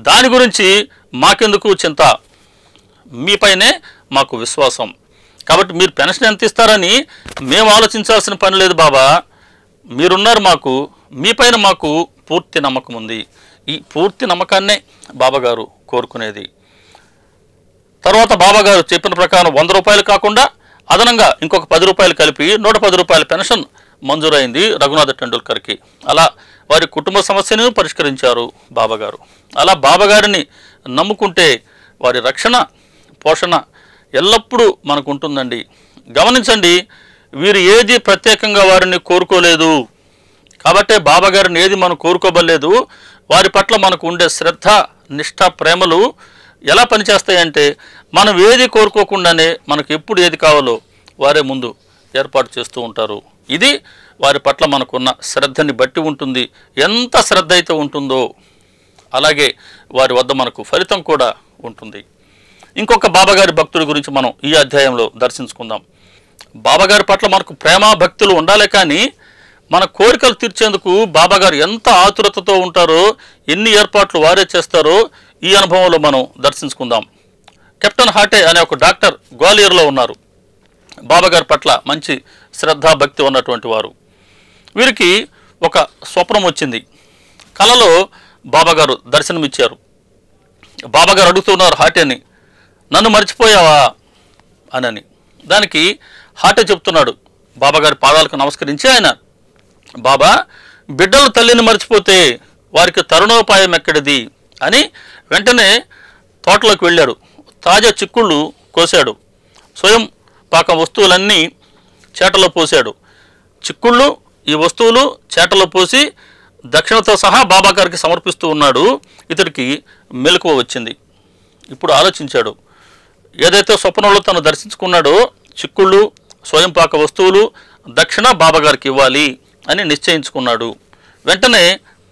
దాని గురించి మాకెందుకు చింత మీపైనే మాకు విశ్వాసం కాబట్టి మీరు పెన్షన్ ఎంత ఇస్తారని మేము ఆలోచించాల్సిన పని లేదు బాబా మీరున్నారు మాకు మీపైన మాకు పూర్తి నమ్మకం ఉంది ఈ పూర్తి నమ్మకాన్నే బాబాగారు కోరుకునేది తర్వాత బాబాగారు చెప్పిన ప్రకారం వంద రూపాయలు కాకుండా అదనంగా ఇంకొక పది రూపాయలు కలిపి నూట పది రూపాయల పెన్షన్ మంజూరైంది రఘునాథ్ టెండూల్కర్కి అలా వారి కుటుంబ సమస్యను పరిష్కరించారు బాబాగారు అలా బాబాగారిని నమ్ముకుంటే వారి రక్షణ పోషణ ఎల్లప్పుడూ మనకు ఉంటుందండి గమనించండి వీరు ఏది ప్రత్యేకంగా వారిని కోరుకోలేదు కాబట్టే బాబాగారిని ఏది మనం కోరుకోబలేదు వారి పట్ల మనకు ఉండే శ్రద్ధ నిష్ఠ ప్రేమలు ఎలా పనిచేస్తాయంటే మనం ఏది కోరుకోకుండానే మనకు ఎప్పుడు ఏది కావాలో వారే ముందు ఏర్పాటు చేస్తూ ఉంటారు ఇది వారి పట్ల మనకున్న శ్రద్ధని బట్టి ఉంటుంది ఎంత శ్రద్ధ అయితే ఉంటుందో అలాగే వారి వద్ద మనకు ఫలితం కూడా ఉంటుంది ఇంకొక బాబాగారి భక్తుడి గురించి మనం ఈ అధ్యాయంలో దర్శించుకుందాం బాబాగారి పట్ల మనకు ప్రేమ భక్తులు ఉండాలి కానీ మన కోరికలు తీర్చేందుకు బాబాగారు ఎంత ఆతురతతో ఉంటారో ఎన్ని ఏర్పాట్లు వారే చేస్తారో ఈ అనుభవంలో మనం దర్శించుకుందాం కెప్టెన్ హాటే అనే ఒక డాక్టర్ గ్వాలియర్లో ఉన్నారు బాబాగారి పట్ల మంచి శ్రద్ధ భక్తి ఉన్నటువంటి వారు వీరికి ఒక స్వప్నం వచ్చింది కలలో బాబాగారు దర్శనమిచ్చారు బాబాగారు అడుగుతున్నారు హాటేని నన్ను మర్చిపోయావా అనని దానికి హాటే చెప్తున్నాడు బాబాగారి పాదాలకు నమస్కరించి ఆయన బాబా బిడ్డలు తల్లిని మర్చిపోతే వారికి తరుణోపాయం ఎక్కడిది అని వెంటనే తోటలోకి వెళ్ళాడు తాజా చిక్కుళ్ళు కోశాడు స్వయం పాక వస్తువులన్నీ చేటలో పోశాడు చిక్కుళ్ళు ఈ వస్తువులు చేటలో పోసి దక్షిణతో సహా బాబా గారికి సమర్పిస్తూ ఉన్నాడు ఇతడికి మెలకువ వచ్చింది ఇప్పుడు ఆలోచించాడు ఏదైతే స్వప్నంలో తను దర్శించుకున్నాడో చిక్కుళ్ళు స్వయం పాక వస్తువులు దక్షిణ బాబాగారికి ఇవ్వాలి అని నిశ్చయించుకున్నాడు వెంటనే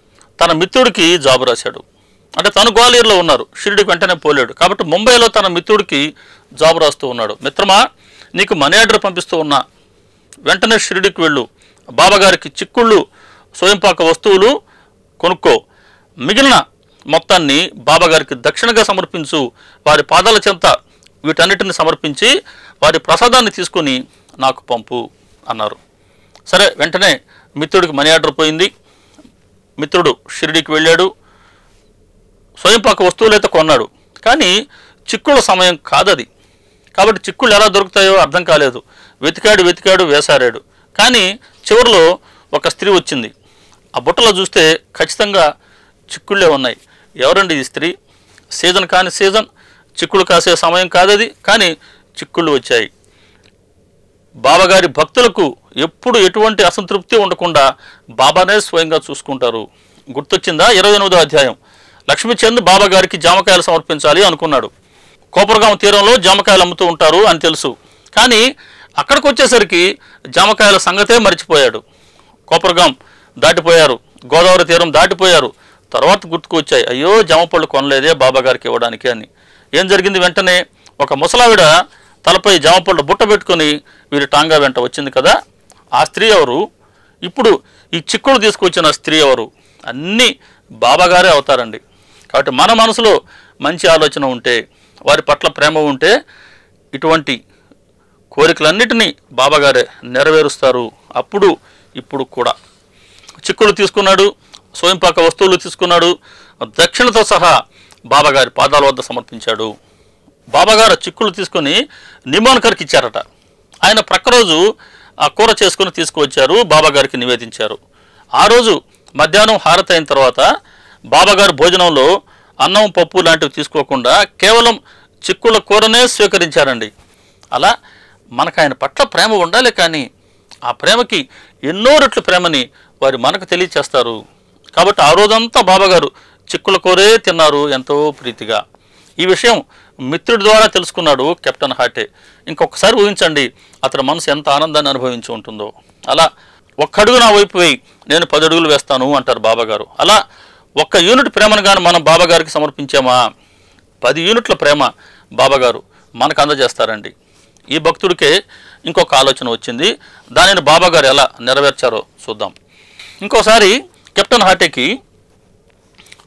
తన మిత్రుడికి జాబు రాశాడు అంటే తను గ్వాలియర్లో ఉన్నారు షిరిడికి వెంటనే పోలేడు కాబట్టి ముంబైలో తన మిత్రుడికి జాబు రాస్తూ ఉన్నాడు మిత్రమా నీకు మనీ ఆర్డర్ పంపిస్తూ ఉన్నా వెంటనే షిరిడికి వెళ్ళు బాబాగారికి చిక్కుళ్ళు స్వయంపాక వస్తువులు కొనుక్కో మిగిలిన మొత్తాన్ని బాబాగారికి దక్షిణగా సమర్పించు వారి పాదాల చెంత వీటన్నిటిని సమర్పించి వారి ప్రసాదాన్ని తీసుకొని నాకు పంపు అన్నారు సరే వెంటనే మిత్రుడికి మనీ ఆర్డర్ పోయింది మిత్రుడు షిరిడికి వెళ్ళాడు స్వయంపాక వస్తువులైతే కొన్నాడు కానీ చిక్కుల సమయం కాదది కాబట్టి చిక్కుళ్ళు ఎలా దొరుకుతాయో అర్థం కాలేదు వెతికాడు వెతికాడు వేసారాడు కానీ చివరిలో ఒక స్త్రీ వచ్చింది ఆ బుట్టలో చూస్తే ఖచ్చితంగా చిక్కుళ్ళే ఉన్నాయి ఎవరండి ఈ స్త్రీ సీజన్ కాని సీజన్ చిక్కులు కాసే సమయం కాదది కానీ చిక్కుళ్ళు వచ్చాయి బాబాగారి భక్తులకు ఎప్పుడు ఎటువంటి అసంతృప్తి ఉండకుండా బాబానే స్వయంగా చూసుకుంటారు గుర్తొచ్చిందా ఇరవై ఎనిమిదో అధ్యాయం లక్ష్మీచంద్ బాబాగారికి జామకాయలు సమర్పించాలి అనుకున్నాడు కోపరగాం తీరంలో జామకాయలు అమ్ముతూ ఉంటారు అని తెలుసు కానీ అక్కడికి వచ్చేసరికి జామకాయల సంగతే మర్చిపోయాడు కోపరగాం దాటిపోయారు గోదావరి తీరం దాటిపోయారు తర్వాత గుర్తుకు వచ్చాయి అయ్యో జామ పళ్ళు కొనలేదే బాబాగారికి ఇవ్వడానికి అని ఏం జరిగింది వెంటనే ఒక ముసలావిడ తలపై జామపళ్ళు బుట్ట పెట్టుకొని వీరి టాంగా వెంట వచ్చింది కదా ఆ స్త్రీ ఎవరు ఇప్పుడు ఈ చిక్కుడు తీసుకొచ్చిన స్త్రీ ఎవరు అన్నీ బాబాగారే అవుతారండి కాబట్టి మన మనసులో మంచి ఆలోచన ఉంటే వారి పట్ల ప్రేమ ఉంటే ఇటువంటి కోరికలన్నిటినీ బాబాగారే నెరవేరుస్తారు అప్పుడు ఇప్పుడు కూడా చిక్కులు తీసుకున్నాడు స్వయంపాక వస్తువులు తీసుకున్నాడు దక్షిణతో సహా బాబాగారి పాదాల వద్ద సమర్పించాడు బాబాగారు చిక్కులు తీసుకొని నిమాన్కర్కి ఇచ్చారట ఆయన ప్రక్క రోజు ఆ కూర చేసుకుని తీసుకువచ్చారు బాబాగారికి నివేదించారు ఆ రోజు మధ్యాహ్నం హారతి అయిన తర్వాత బాబాగారు భోజనంలో అన్నం పప్పు లాంటివి తీసుకోకుండా కేవలం చిక్కుల కూరనే స్వీకరించారండి అలా మనకు ఆయన పట్ల ప్రేమ ఉండాలి కానీ ఆ ప్రేమకి ఎన్నో రెట్ల ప్రేమని వారు మనకు తెలియచేస్తారు కాబట్టి ఆ రోజంతా బాబాగారు చిక్కుల కూరే తిన్నారు ఎంతో ప్రీతిగా ఈ విషయం మిత్రుడి ద్వారా తెలుసుకున్నాడు కెప్టెన్ హాటే ఇంకొకసారి ఊహించండి అతని మనసు ఎంత ఆనందాన్ని అనుభవించి ఉంటుందో అలా ఒక్క అడుగు నా వైపు వేయి నేను పది అడుగులు వేస్తాను అంటారు బాబాగారు అలా ఒక్క యూనిట్ ప్రేమను కానీ మనం బాబాగారికి సమర్పించామా పది యూనిట్ల ప్రేమ బాబాగారు మనకు అందజేస్తారండి ఈ భక్తుడికే ఇంకొక ఆలోచన వచ్చింది దానిని బాబాగారు ఎలా నెరవేర్చారో చూద్దాం ఇంకోసారి కెప్టెన్ హాటేకి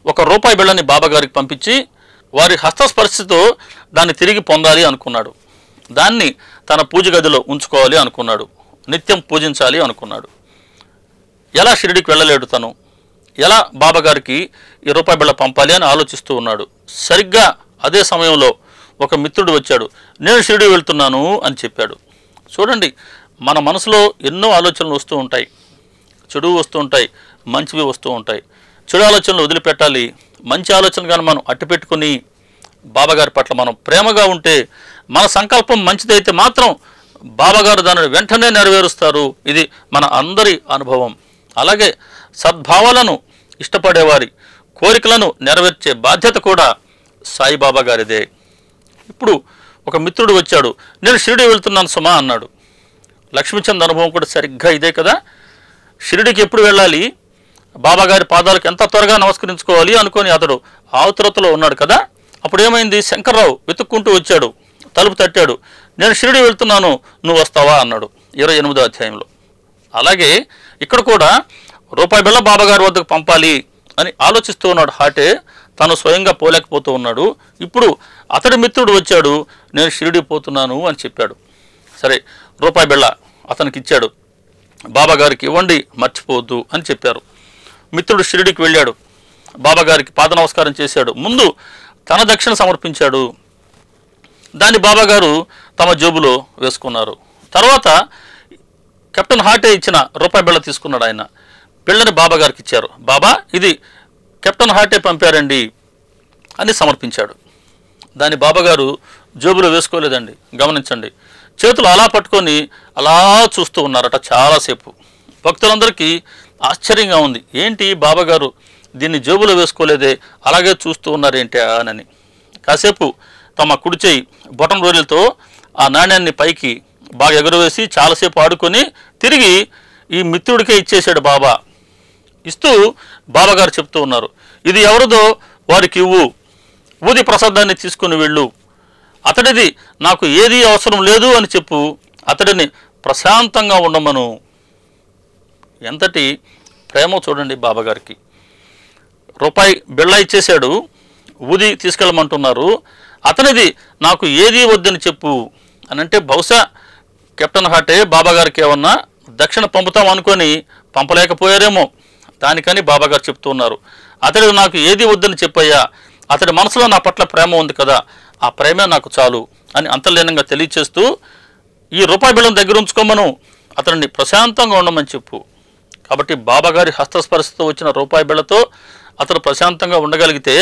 ఒక రూపాయి బిళ్ళని బాబాగారికి పంపించి వారి హస్తస్పర్శతో దాన్ని తిరిగి పొందాలి అనుకున్నాడు దాన్ని తన పూజ గదిలో ఉంచుకోవాలి అనుకున్నాడు నిత్యం పూజించాలి అనుకున్నాడు ఎలా షిరిడికి వెళ్ళలేడు తను ఎలా బాబాగారికి ఈ రూపాయి బిళ్ళ పంపాలి అని ఆలోచిస్తూ ఉన్నాడు సరిగ్గా అదే సమయంలో ఒక మిత్రుడు వచ్చాడు నేను షిరిడి వెళ్తున్నాను అని చెప్పాడు చూడండి మన మనసులో ఎన్నో ఆలోచనలు వస్తూ ఉంటాయి చెడు వస్తూ ఉంటాయి మంచివి వస్తూ ఉంటాయి చెడు ఆలోచనలు వదిలిపెట్టాలి మంచి ఆలోచన కానీ మనం అట్టిపెట్టుకుని బాబాగారి పట్ల మనం ప్రేమగా ఉంటే మన సంకల్పం మంచిదైతే మాత్రం బాబాగారు దానిని వెంటనే నెరవేరుస్తారు ఇది మన అందరి అనుభవం అలాగే సద్భావాలను ఇష్టపడేవారి కోరికలను నెరవేర్చే బాధ్యత కూడా సాయిబాబా గారిదే ఇప్పుడు ఒక మిత్రుడు వచ్చాడు నేను షిరిడి వెళ్తున్నాను సుమా అన్నాడు లక్ష్మీచంద్ అనుభవం కూడా సరిగ్గా ఇదే కదా షిరిడికి ఎప్పుడు వెళ్ళాలి బాబాగారి పాదాలకు ఎంత త్వరగా నమస్కరించుకోవాలి అనుకొని అతడు ఆవుతురతలో ఉన్నాడు కదా అప్పుడు ఏమైంది శంకర్రావు వెతుక్కుంటూ వచ్చాడు తలుపు తట్టాడు నేను షిరిడి వెళ్తున్నాను నువ్వు వస్తావా అన్నాడు ఇరవై ఎనిమిదో అధ్యాయంలో అలాగే ఇక్కడ కూడా రూపాయి బిళ్ళ బాబాగారి వద్దకు పంపాలి అని ఆలోచిస్తూ ఉన్నాడు హాటే తాను స్వయంగా పోలేకపోతూ ఉన్నాడు ఇప్పుడు అతడి మిత్రుడు వచ్చాడు నేను షిరిడి పోతున్నాను అని చెప్పాడు సరే రూపాయి బిళ్ళ అతనికి ఇచ్చాడు బాబాగారికి ఇవ్వండి మర్చిపోవద్దు అని చెప్పారు మిత్రుడు షిరిడికి వెళ్ళాడు బాబాగారికి పాద నమస్కారం చేశాడు ముందు తన దక్షిణ సమర్పించాడు దాన్ని బాబాగారు తమ జేబులో వేసుకున్నారు తర్వాత కెప్టెన్ హాటే ఇచ్చిన రూపాయి బిళ్ళ తీసుకున్నాడు ఆయన బిళ్ళని బాబాగారికి ఇచ్చారు బాబా ఇది కెప్టెన్ హాటే పంపారండి అని సమర్పించాడు దాన్ని బాబాగారు జేబులో వేసుకోలేదండి గమనించండి చేతులు అలా పట్టుకొని అలా చూస్తూ ఉన్నారట చాలాసేపు భక్తులందరికీ ఆశ్చర్యంగా ఉంది ఏంటి బాబాగారు దీన్ని జేబులో వేసుకోలేదే అలాగే చూస్తూ ఉన్నారేంటి అని కాసేపు తమ కుడి చేయి బొటన్ రోజులతో ఆ నాణ్యాన్ని పైకి బాగా ఎగురవేసి చాలాసేపు ఆడుకొని తిరిగి ఈ మిత్రుడికే ఇచ్చేశాడు బాబా ఇస్తూ బాబాగారు చెప్తూ ఉన్నారు ఇది ఎవరిదో వారికి ఇవ్వు ఊది ప్రసాదాన్ని తీసుకుని వెళ్ళు అతడిది నాకు ఏదీ అవసరం లేదు అని చెప్పు అతడిని ప్రశాంతంగా ఉండమను ఎంతటి ప్రేమ చూడండి బాబాగారికి రూపాయి బిళ్ళ ఇచ్చేశాడు ఊది తీసుకెళ్ళమంటున్నారు అతనిది నాకు ఏదీ వద్దని చెప్పు అని అంటే బహుశా కెప్టెన్ హాటే బాబాగారికి ఏమన్నా దక్షిణ పంపుతాం అనుకొని పంపలేకపోయారేమో దానికని బాబాగారు చెప్తూ ఉన్నారు అతడు నాకు ఏది వద్దని చెప్పయ్యా అతడి మనసులో నా పట్ల ప్రేమ ఉంది కదా ఆ ప్రేమే నాకు చాలు అని అంతర్లీనంగా తెలియచేస్తూ ఈ రూపాయి బిళ్ళను దగ్గర ఉంచుకోమను అతడిని ప్రశాంతంగా ఉండమని చెప్పు కాబట్టి బాబాగారి హస్తస్పర్శతో వచ్చిన రూపాయి బిళ్ళతో అతడు ప్రశాంతంగా ఉండగలిగితే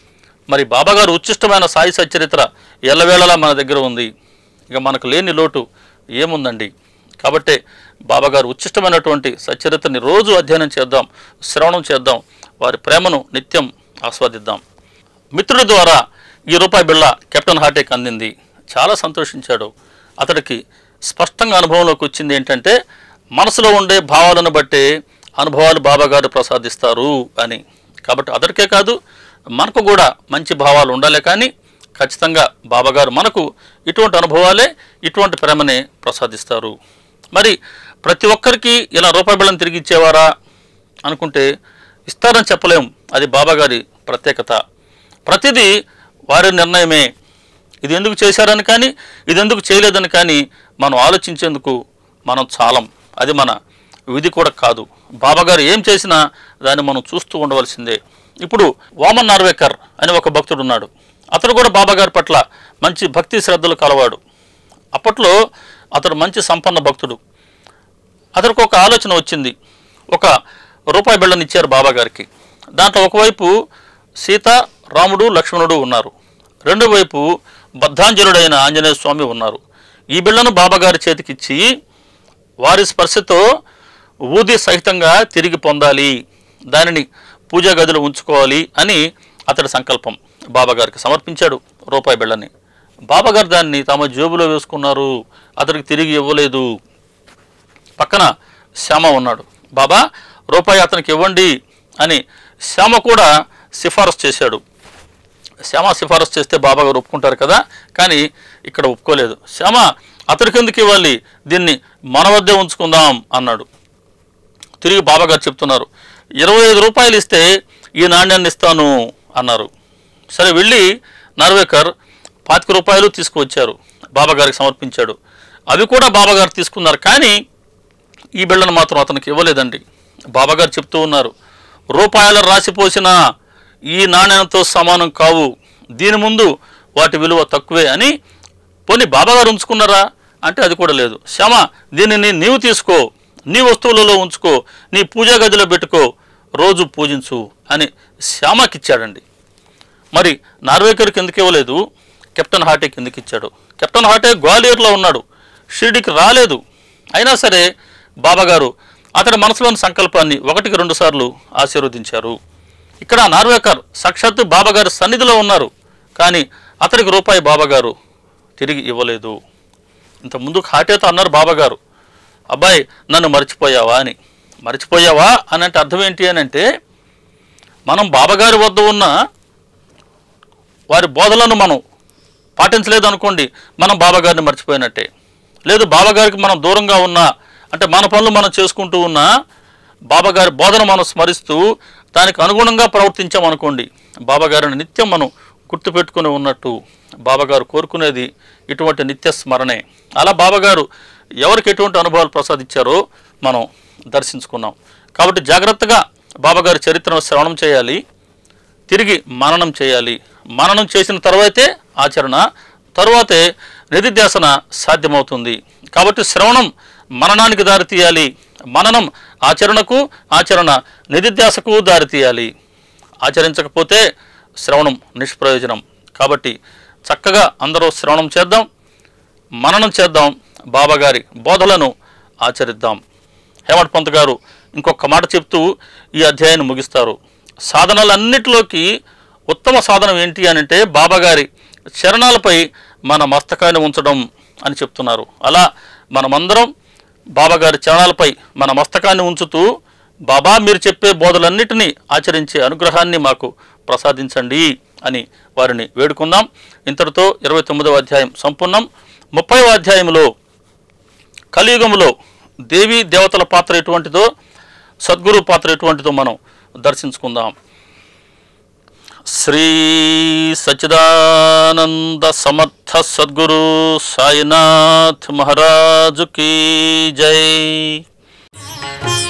మరి బాబాగారు ఉచ్చిష్టమైన సాయి సచ్చరిత్ర ఎల్లవేళలా మన దగ్గర ఉంది ఇక మనకు లేని లోటు ఏముందండి కాబట్టే బాబాగారు ఉచ్చిష్టమైనటువంటి సచ్చరిత్రని రోజు అధ్యయనం చేద్దాం శ్రవణం చేద్దాం వారి ప్రేమను నిత్యం ఆస్వాదిద్దాం మిత్రుడి ద్వారా ఈ రూపాయి బిళ్ళ కెప్టెన్ హార్టేక్ అందింది చాలా సంతోషించాడు అతడికి స్పష్టంగా అనుభవంలోకి వచ్చింది ఏంటంటే మనసులో ఉండే భావాలను బట్టే అనుభవాలు బాబాగారు ప్రసాదిస్తారు అని కాబట్టి అతడికే కాదు మనకు కూడా మంచి భావాలు ఉండాలి కానీ ఖచ్చితంగా బాబాగారు మనకు ఇటువంటి అనుభవాలే ఇటువంటి ప్రేమనే ప్రసాదిస్తారు మరి ప్రతి ఒక్కరికి ఇలా రూపాయి బిళ్ళను తిరిగి ఇచ్చేవారా అనుకుంటే ఇస్తారని చెప్పలేం అది బాబాగారి ప్రత్యేకత ప్రతిదీ వారి నిర్ణయమే ఇది ఎందుకు చేశారని కానీ ఇది ఎందుకు చేయలేదని కానీ మనం ఆలోచించేందుకు మనం చాలం అది మన విధి కూడా కాదు బాబాగారు ఏం చేసినా దాన్ని మనం చూస్తూ ఉండవలసిందే ఇప్పుడు వామన్ నార్వేకర్ అని ఒక భక్తుడు ఉన్నాడు అతడు కూడా బాబాగారి పట్ల మంచి భక్తి శ్రద్ధలు కలవాడు అప్పట్లో అతడు మంచి సంపన్న భక్తుడు అతనికి ఒక ఆలోచన వచ్చింది ఒక రూపాయి బిళ్ళని ఇచ్చారు బాబాగారికి దాంట్లో ఒకవైపు సీత రాముడు లక్ష్మణుడు ఉన్నారు రెండో వైపు బద్ధాంజలుడైన ఆంజనేయ స్వామి ఉన్నారు ఈ బిళ్ళను బాబాగారి చేతికిచ్చి వారి స్పర్శతో ఊది సహితంగా తిరిగి పొందాలి దానిని పూజా గదిలో ఉంచుకోవాలి అని అతడి సంకల్పం బాబాగారికి సమర్పించాడు రూపాయి బిళ్ళని బాబాగారు దాన్ని తమ జేబులో వేసుకున్నారు అతడికి తిరిగి ఇవ్వలేదు పక్కన శ్యామ ఉన్నాడు బాబా రూపాయి అతనికి ఇవ్వండి అని శ్యామ కూడా సిఫారసు చేశాడు శ్యామ సిఫారసు చేస్తే బాబా గారు ఒప్పుకుంటారు కదా కానీ ఇక్కడ ఒప్పుకోలేదు శ్యామ అతడికి ఎందుకు ఇవ్వాలి దీన్ని మన వద్దే ఉంచుకుందాం అన్నాడు తిరిగి బాబాగారు చెప్తున్నారు ఇరవై ఐదు రూపాయలు ఇస్తే ఈ నాణ్యాన్ని ఇస్తాను అన్నారు సరే వెళ్ళి నార్వేకర్ పాతిక రూపాయలు తీసుకువచ్చారు బాబాగారికి సమర్పించాడు అవి కూడా బాబాగారు తీసుకున్నారు కానీ ఈ బిళ్ళను మాత్రం అతనికి ఇవ్వలేదండి బాబాగారు చెప్తూ ఉన్నారు రూపాయల రాసిపోసిన ఈ నాణ్యంతో సమానం కావు దీని ముందు వాటి విలువ తక్కువే అని పోనీ బాబాగారు ఉంచుకున్నారా అంటే అది కూడా లేదు శ్యామ దీనిని నీవు తీసుకో నీ వస్తువులలో ఉంచుకో నీ పూజా గదిలో పెట్టుకో రోజు పూజించు అని శ్యామకి ఇచ్చాడండి మరి నార్వేకర్కి ఎందుకు ఇవ్వలేదు కెప్టెన్ హాటేకి ఎందుకు ఇచ్చాడు కెప్టెన్ హాటే గ్వాలియర్లో ఉన్నాడు షిరిడికి రాలేదు అయినా సరే బాబాగారు అతని మనసులోని సంకల్పాన్ని ఒకటికి రెండు సార్లు ఆశీర్వదించారు ఇక్కడ నార్వేకర్ సాక్షాత్తు బాబాగారు సన్నిధిలో ఉన్నారు కానీ అతనికి రూపాయి బాబాగారు తిరిగి ఇవ్వలేదు ఇంత ముందుకు హాటేతో అన్నారు బాబాగారు అబ్బాయి నన్ను మర్చిపోయావా అని మర్చిపోయావా అని అంటే అర్థం ఏంటి అని అంటే మనం బాబాగారి వద్ద ఉన్న వారి బోధలను మనం పాటించలేదు అనుకోండి మనం బాబాగారిని మర్చిపోయినట్టే లేదు బాబాగారికి మనం దూరంగా ఉన్నా అంటే మన పనులు మనం చేసుకుంటూ ఉన్నా బాబాగారి బోధన మనం స్మరిస్తూ దానికి అనుగుణంగా ప్రవర్తించామనుకోండి బాబాగారిని నిత్యం మనం గుర్తుపెట్టుకుని ఉన్నట్టు బాబాగారు కోరుకునేది ఇటువంటి నిత్య స్మరణే అలా బాబాగారు ఎవరికి ఎటువంటి అనుభవాలు ప్రసాదించారో మనం దర్శించుకున్నాం కాబట్టి జాగ్రత్తగా బాబాగారి చరిత్రను శ్రవణం చేయాలి తిరిగి మననం చేయాలి మననం చేసిన తర్వాతే ఆచరణ తరువాతే నిధిధ్యాసన సాధ్యమవుతుంది కాబట్టి శ్రవణం మననానికి దారితీయాలి మననం ఆచరణకు ఆచరణ నిధిధ్యాసకు దారితీయాలి ఆచరించకపోతే శ్రవణం నిష్ప్రయోజనం కాబట్టి చక్కగా అందరూ శ్రవణం చేద్దాం మననం చేద్దాం బాబాగారి బోధలను ఆచరిద్దాం హేమంత్ పంత్ గారు ఇంకొక మాట చెప్తూ ఈ అధ్యాయాన్ని ముగిస్తారు సాధనలన్నిటిలోకి ఉత్తమ సాధనం ఏంటి అని అంటే బాబాగారి చరణాలపై మన మస్తకాన్ని ఉంచడం అని చెప్తున్నారు అలా మనమందరం బాబాగారి చరణాలపై మన మస్తకాన్ని ఉంచుతూ బాబా మీరు చెప్పే బోధలన్నిటినీ ఆచరించే అనుగ్రహాన్ని మాకు ప్రసాదించండి అని వారిని వేడుకుందాం ఇంతటితో ఇరవై తొమ్మిదవ అధ్యాయం సంపూర్ణం ముప్పైవ అధ్యాయంలో కలియుగంలో దేవీ దేవతల పాత్ర ఎటువంటిదో సద్గురు పాత్ర ఎటువంటిదో మనం దర్శించుకుందాం శ్రీ సచ్చిదానంద సమర్థ సద్గురు సాయినాథ్ మహారాజు కీ జై